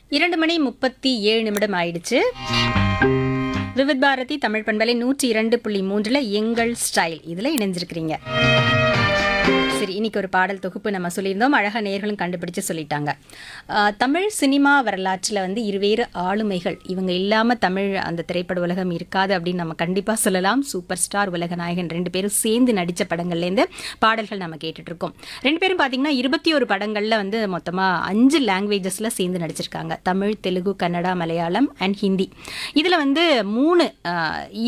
இரண்டு மணி முப்பத்தி ஏழு நிமிடம் ஆயிடுச்சு விவித் பாரதி தமிழ் பண்பலை நூற்றி இரண்டு புள்ளி மூன்றுல எங்கள் ஸ்டைல் இதுல இணைஞ்சிருக்கிறீங்க சரி இன்னைக்கு ஒரு பாடல் தொகுப்பு நம்ம சொல்லியிருந்தோம் அழகா நேர்களும் கண்டுபிடிச்சு சொல்லிட்டாங்க ஆஹ், தமிழ் சினிமா வரலாற்றில் வந்து இருவேறு ஆளுமைகள் இவங்க இல்லாம தமிழ் அந்த திரைப்பட உலகம் இருக்காது அப்படின்னு நம்ம கண்டிப்பா சொல்லலாம் சூப்பர் ஸ்டார் உலக நாயகன் ரெண்டு பேரும் சேர்ந்து நடிச்ச படங்கள்லேருந்து பாடல்கள் நம்ம கேட்டுட்டு இருக்கோம் ரெண்டு பேரும் பார்த்தீங்கன்னா இருபத்தி ஒரு படங்கள்ல வந்து மொத்தமா அஞ்சு லாங்குவேஜஸ்ல சேர்ந்து நடிச்சிருக்காங்க தமிழ் தெலுங்கு கன்னடா மலையாளம் அண்ட் ஹிந்தி இதுல வந்து மூணு ஆஹ்,